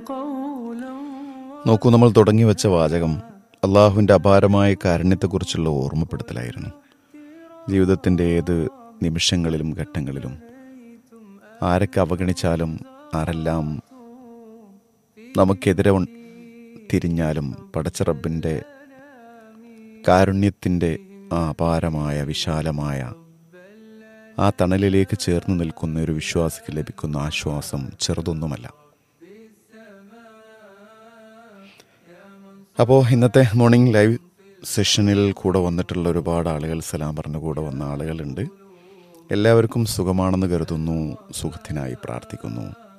നോക്കൂ നമ്മൾ തുടങ്ങി വെച്ച വാചകം അള്ളാഹുവിൻ്റെ അപാരമായ കാരുണ്യത്തെക്കുറിച്ചുള്ള ഓർമ്മപ്പെടുത്തലായിരുന്നു ജീവിതത്തിൻ്റെ ഏത് നിമിഷങ്ങളിലും ഘട്ടങ്ങളിലും ആരൊക്കെ അവഗണിച്ചാലും ആരെല്ലാം നമുക്കെതിരെ ഉൺ- തിരിഞ്ഞാലും പടച്ച റബ്ബിൻ്റെ കാരുണ്യത്തിൻ്റെ ആ അപാരമായ വിശാലമായ ആ തണലിലേക്ക് ചേർന്ന് നിൽക്കുന്ന ഒരു വിശ്വാസിക്ക് ലഭിക്കുന്ന ആശ്വാസം ചെറുതൊന്നുമല്ല അപ്പോൾ ഇന്നത്തെ മോർണിംഗ് ലൈവ് സെഷനിൽ കൂടെ വന്നിട്ടുള്ള ഒരുപാട് ആളുകൾ സലാം പറഞ്ഞ് കൂടെ വന്ന ആളുകളുണ്ട് എല്ലാവർക്കും സുഖമാണെന്ന് കരുതുന്നു സുഖത്തിനായി പ്രാർത്ഥിക്കുന്നു